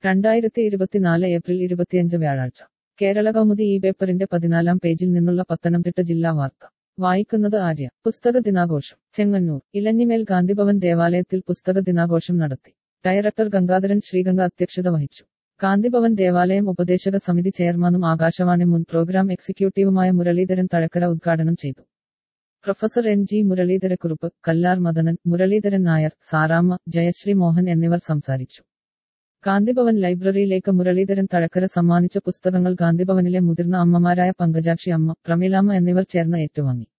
രണ്ടായിരത്തി ഇരുപത്തിനാല് ഏപ്രിൽ ഇരുപത്തിയഞ്ച് വ്യാഴാഴ്ച കേരള കൗമുദി ഈ പേപ്പറിന്റെ പതിനാലാം പേജിൽ നിന്നുള്ള പത്തനംതിട്ട ജില്ലാ വാർത്ത വായിക്കുന്നത് ആര്യ പുസ്തക ദിനാഘോഷം ചെങ്ങന്നൂർ ഇലഞ്ഞിമേൽ ഗാന്ധിഭവൻ ദേവാലയത്തിൽ പുസ്തക ദിനാഘോഷം നടത്തി ഡയറക്ടർ ഗംഗാധരൻ ശ്രീഗംഗ അധ്യക്ഷത വഹിച്ചു ഗാന്ധിഭവൻ ദേവാലയം ഉപദേശക സമിതി ചെയർമാനും ആകാശവാണി മുൻ പ്രോഗ്രാം എക്സിക്യൂട്ടീവുമായ മുരളീധരൻ തഴക്കര ഉദ്ഘാടനം ചെയ്തു professor N G Muraleedharakurup Kallar Madanan Muraleedharan Nair Saramma Jayasree Mohan എന്നിവർ സംസാരിച്ചു ഗാന്ധിഭവൻ ലൈബ്രറിയിലേക്ക് മുരളീധരൻ തഴക്കര സമ്മാനിച്ച പുസ്തകങ്ങൾ ഗാന്ധിഭവനിലെ മുതിർന്ന അമ്മമാരായ പങ്കജാക്ഷി അമ്മ പ്രമീളാമ്മ എന്നിവർ ചേർന്ന് ഏറ്റുവാങ്ങി